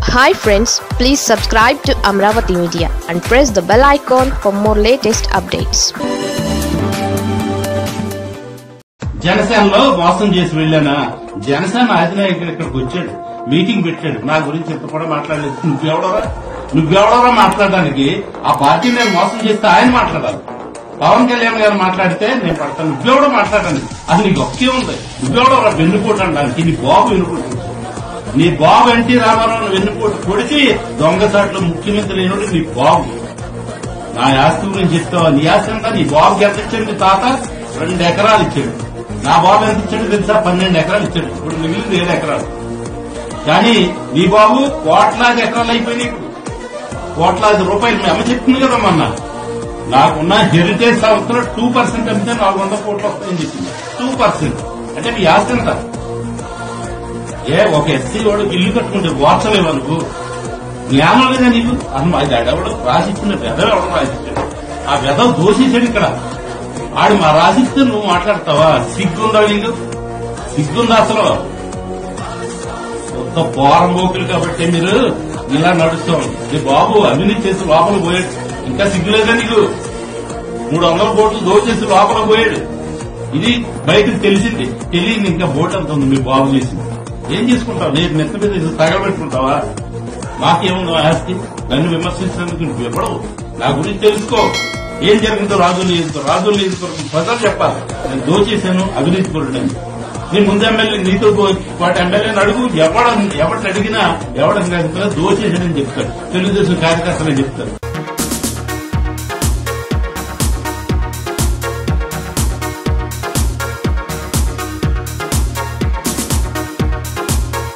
hi friends please subscribe to Amaravati media and press the bell icon for more latest updates జనసేనలో మోసం చేసి వెళ్ళానా జనసేన అధినాయకుడు ఇక్కడికి వచ్చాడు మీటింగ్ పెట్టాడు నా గురించి ఇంత కూడా మాట్లాడలేదు నువ్వెవడరా నువ్వెవడరా మాట్లాడడానికి ఆ పార్టీ నేను మోసం చేస్తే ఆయన మాట్లాడాలి పవన్ కళ్యాణ్ గారు మాట్లాడితే నేను పడతాను నువ్వెవడో మాట్లాడండి అది నీకు ఒకే ఉంది నువ్వెవడరా వెన్నుపోటు అనడానికి నీ బాబు వెన్నుపోటు నీ బాబు ఎన్టీ రామారావు వెన్నుపోటు పొడిచి దొంగసాట్లో ముఖ్యమంత్రి లేనుడు నీ బాబు నా ఆస్తి గురించి చెప్తావా నీ ఆస్తి అంతా నీ బాబుకి ఎంత ఇచ్చాడు మీ తాత రెండు ఎకరాలు ఇచ్చాడు నా బాబు ఎంత ఇచ్చాడు తెలుసా పన్నెండు ఎకరాలు ఇచ్చాడు ఇప్పుడు మిగిలింది ఏడు ఎకరాలు కానీ నీ బాబు కోట్లాది ఎకరాలు అయిపోయినాయి ఇప్పుడు కోట్లాది రూపాయలు మీ అమ్మ చెప్తుంది కదా మొన్న నాకున్న హెరిటేజ్ సంస్థలో టూ పర్సెంట్ అమ్మితే నాలుగు వందల కోట్లు వస్తాయని చెప్పింది టూ పర్సెంట్ అంటే మీ ఆస్తి ఎంత ఏ ఒక ఎస్సీ వాడు ఇల్లు కట్టుకుంటే వార్చలేవా నువ్వు జ్ఞానం లేదా నీకు అసలు అది ఆడెవడు రాసిచ్చిన వెధవ ఎవడు రాసిచ్చాడు ఆ వెధవ దోషించాడు ఇక్కడ ఆడు మా రాసిస్తే నువ్వు మాట్లాడతావా సిగ్గుందా నీకు సిగ్గుందా అసలు కొత్త పోరం పోకులు కాబట్టి మీరు ఇలా నడుస్తాం నీ బాబు అవినీతి చేసి లోపల పోయాడు ఇంకా సిగ్గులేదా నీకు మూడు వందల కోట్లు దోచేసి లోపల పోయాడు ఇది బయటకు తెలిసింది తెలియదు ఇంకా బోట్ అంత ఉంది మీ బాబు చేసింది ఏం చేసుకుంటావు నేను నెత్త మీద ఇది తగలబెట్టుకుంటావా మాకేముందో ఆస్తి నన్ను విమర్శించినందుకు నువ్వు ఎప్పుడవు నా గురించి తెలుసుకో ఏం జరిగిందో రాజులు నియోజకవర్గం రాజులు నియోజకవర్గం ప్రజలు చెప్పాలి నేను దోచేశాను అవినీతి కొరడని నీ ముందు ఎమ్మెల్యే నీతో పాటు ఎమ్మెల్యేని అడుగు ఎవడ ఎవరిని అడిగినా ఎవడని దోచేశాడని చెప్తాడు తెలుగుదేశం కార్యకర్తలే చెప్తారు